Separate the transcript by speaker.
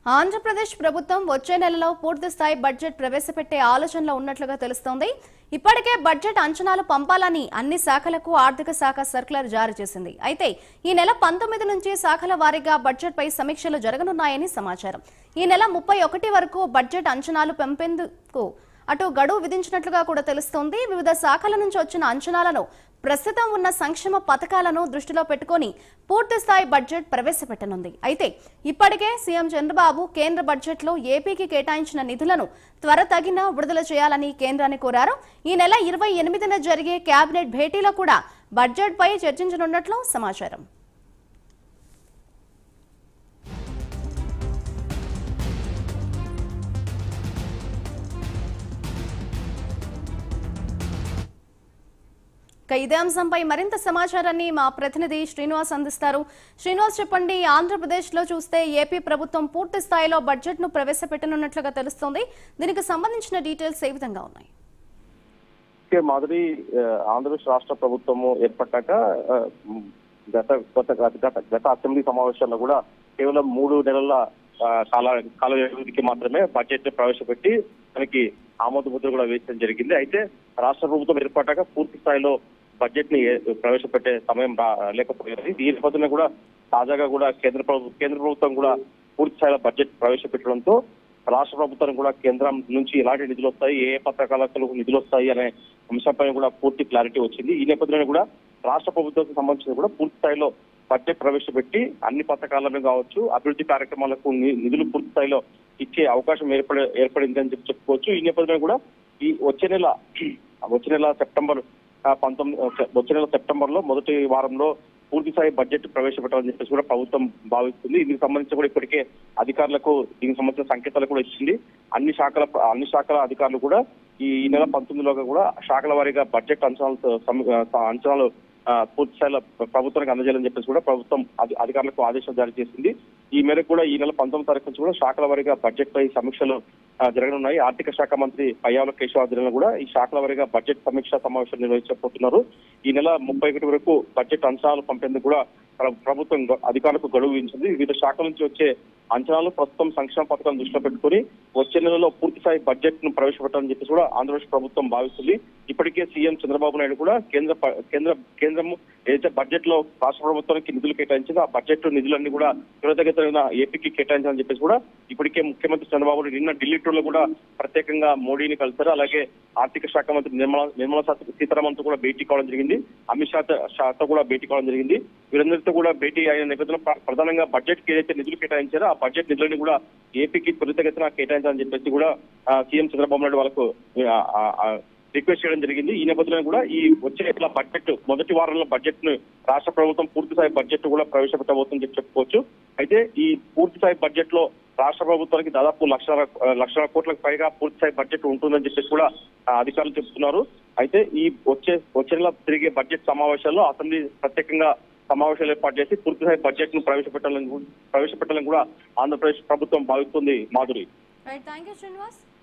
Speaker 1: ఆంధ్రప్రదేశ్ ప్రభుత్వం వచ్చే నెలలో పూర్తి స్థాయి బడ్జెట్ ప్రవేశపెట్టే ఆలోచనలో ఉన్నట్లుగా తెలుస్తోంది ఇప్పటికే బడ్జెట్ అంచనాలు పంపాలని అన్ని శాఖలకు ఆర్థిక శాఖ సర్కులర్ జారీ చేసింది అయితే ఈ నెల పంతొమ్మిది నుంచి శాఖల వారీగా బడ్జెట్ పై సమీక్షలు జరగనున్నాయని సమాచారం ఈ నెల ముప్పై ఒకటి వరకు బడ్జెట్ అంచనాలు పెంపేందుకు అటు గడువు విధించినట్లుగా కూడా తెలుస్తోంది వివిధ శాఖల నుంచి వచ్చిన అంచనాలను ప్రస్తుతం ఉన్న సంక్షేమ పథకాలను దృష్టిలో పెట్టుకొని పూర్తి స్థాయి బడ్జెట్ ప్రవేశపెట్టనుంది అయితే ఇప్పటికే సీఎం చంద్రబాబు కేంద్ర బడ్జెట్లో ఏపీకి కేటాయించిన నిధులను త్వరతగిన విడుదల చేయాలని కేంద్రాన్ని కోరారు ఈ నెల ఇరవై ఎనిమిదిన జరిగే కేబినెట్ భేటీలో కూడా బడ్జెట్పై చర్చించనున్నట్లు సమాచారం ఇక ఇదే అంశంపై మరింత సమాచారాన్ని మా ప్రతినిధి శ్రీనివాస్ అందిస్తారు శ్రీనివాస్ చెప్పండి ఆంధ్రప్రదేశ్ లో చూస్తే ఏపీ ప్రభుత్వం పూర్తి స్థాయిలో బడ్జెట్ ను ప్రవేశపెట్టనున్నట్లుగా తెలుస్తోంది దీనికి సంబంధించిన డీటెయిల్స్ ఏ విధంగా ఉన్నాయి
Speaker 2: కే మాదిరి ఆ, ఆంధ్రప్రదేశ్ రాష్ట్ర ప్రభుత్వము ఏర్పడ్డాక ఆ, మ్, గత గత గత గత గత అసెంబ్లీ సమావేశాల్లో కూడా కేవలం మూడు నెలల ఆ, కాల కాల వ్యవధికి మాత్రమే బడ్జెట్ ని ప్రవేశపెట్టి దానికి ఆమోద ముద్ర కూడా వేయడం జరిగింది అయితే రాష్ట్ర ప్రభుత్వం ఏర్పడ్డాక పూర్తి స్థాయిలో బడ్జెట్ ని ఏ- ప్రవేశపెట్టే సమయం రా- లేకపోయింది ఈ నేపథ్యంలో కూడా తాజాగా కూడా కేంద్ర ప్రభుత్వం కేంద్ర ప్రభుత్వం కూడా పూర్తి స్థాయిలో బడ్జెట్ ప్రవేశపెట్టడంతో రాష్ట్ర ప్రభుత్వానికి కూడా కేంద్రం నుంచి ఎలాంటి నిధులు వస్తాయి ఏ ఏ పథకాలకు నిధులు వస్తాయి అనే అంశంపై కూడా పూర్తి క్లారిటీ వచ్చింది ఈ నేపథ్యంలో కూడా రాష్ట్ర ప్రభుత్వానికి సంబంధించి కూడా పూర్తి స్థాయిలో బడ్జెట్ ప్రవేశపెట్టి అన్ని పథకాలను కావచ్చు అభివృద్ధి కార్యక్రమాలకు ని- నిధులు పూర్తి స్థాయిలో ఇచ్చే అవకాశం ఏర్పడి ఏర్పడింది అని చెప్పి చెప్పుకోవచ్చు ఈ నేపథ్యంలో కూడా ఈ వచ్చే నెల వచ్చే నెల సెప్టెంబర్ ఆ, పంతొమ్మిది వచ్చే నెల సెప్టెంబర్ లో మొదటి వారంలో పూర్తి స్థాయి బడ్జెట్ ప్రవేశపెట్టాలని చెప్పేసి కూడా ప్రభుత్వం భావిస్తుంది దీనికి సంబంధించి కూడా ఇప్పటికే అధికారులకు దీనికి సంబంధించిన సంకేతాలు కూడా ఇచ్చింది అన్ని శాఖల అన్ని శాఖల అధికారులు కూడా ఈ ఈ నెల పంతొమ్మిదిలోగా కూడా శాఖల వారీగా బడ్జెట్ అంచనాలు సమ- ఆ, అంచనాలు ఆ, పూర్తి స్థాయిలో ప్రభుత్వానికి అందజేయాలని చెప్పేసి కూడా ప్రభుత్వం అధి- అధికారులకు ఆదేశాలు జారీ చేసింది ఈ మేరకు కూడా ఈ నెల పంతొమ్మిది తారీఖు నుంచి కూడా శాఖల వారీగా బడ్జెట్ పై సమీక్షలు ఆ, జరగనున్నాయి ఆర్థిక శాఖ మంత్రి పయ్యావుల కేశవ ఆధ్వర్యంలో కూడా ఈ శాఖల వారీగా బడ్జెట్ సమీక్షా సమావేశం నిర్వహించబోతున్నారు ఈ నెల ముప్పై ఒకటి వరకు బడ్జెట్ అంచనాలు పంపేందుకు కూడా ప్ర- ప్రభుత్వం గ- అధికారులకు గడువు విధించింది వివిధ శాఖల నుంచి వచ్చే అంచనాలు ప్రస్తుతం సంక్షేమ పథకాలను దృష్టిలో పెట్టుకుని వచ్చే నెలలో పూర్తి స్థాయి బడ్జెట్ ను ప్రవేశపెట్టాలని చెప్పేసి కూడా ఆంధ్రప్రదేశ్ ప్రభుత్వం భావిస్తుంది ఇప్పటికే సీఎం చంద్రబాబు నాయుడు కూడా కేంద్ర ప- కేంద్ర కేంద్రం ఏదైతే బడ్జెట్ లో రాష్ట్ర ప్రభుత్వానికి నిధులు కేటాయించిందో ఆ బడ్జెట్ నిధులన్నీ కూడా త్వరితగతిన ఏపీకి కేటాయించాలని చెప్పేసి కూడా ఇప్పటికే ముఖ్యమంత్రి చంద్రబాబు నాయుడు నిన్న ఢిల్లీ టూర్ లో కూడా ప్రత్యేకంగా మోడీని కలిశారు అలాగే ఆర్థిక శాఖ మంత్రి నిర్మలా నిర్మలా సీ- సీతారామన్ తో కూడా భేటీ కావడం జరిగింది అమిత్ షా తో- షాతో కూడా భేటీ కావడం జరిగింది వీరందరితో కూడా భేటీ అయిన నేపథ్యంలో ప్ర- ప్రధానంగా బడ్జెట్ కి ఏదైతే నిధులు కేటాయించారో ఆ బడ్జెట్ నిధులని కూడా ఏపీకి త్వరితగతిన కేటాయించాలని చెప్పేసి కూడా ఆ, సీఎం చంద్రబాబు నాయుడు వాళ్ళకు ఆ, ఆ, ఆ, రిక్వెస్ట్ చేయడం జరిగింది ఈ నేపథ్యంలో కూడా ఈ వచ్చే ఇట్లా బడ్జెట్ మొదటి వారంలో బడ్జెట్ ను రాష్ట్ర ప్రభుత్వం పూర్తి స్థాయి బడ్జెట్ కూడా ప్రవేశపెట్టబోతుందని చెప్పి చెప్పుకోవచ్చు అయితే ఈ పూర్తి స్థాయి బడ్జెట్ లో రాష్ట్ర ప్రభుత్వానికి దాదాపు లక్షల లక్షల కోట్లకు పైగా పూర్తి స్థాయి బడ్జెట్ ఉంటుందని చెప్పేసి కూడా ఆ, అధికారులు చెప్తున్నారు అయితే ఈ వచ్చే వచ్చే నెల తిరిగే బడ్జెట్ సమావేశాల్లో అసెంబ్లీ ప్రత్యేకంగా సమావేశాలు ఏర్పాటు చేసి పూర్తి స్థాయి బడ్జెట్ ను ప్రవేశపెట్టాలని ప్రవేశపెట్టాలని కూడా ఆంధ్రప్రదేశ్ ప్రభుత్వం భావిస్తుంది Madhuri
Speaker 1: right thank you Srinivas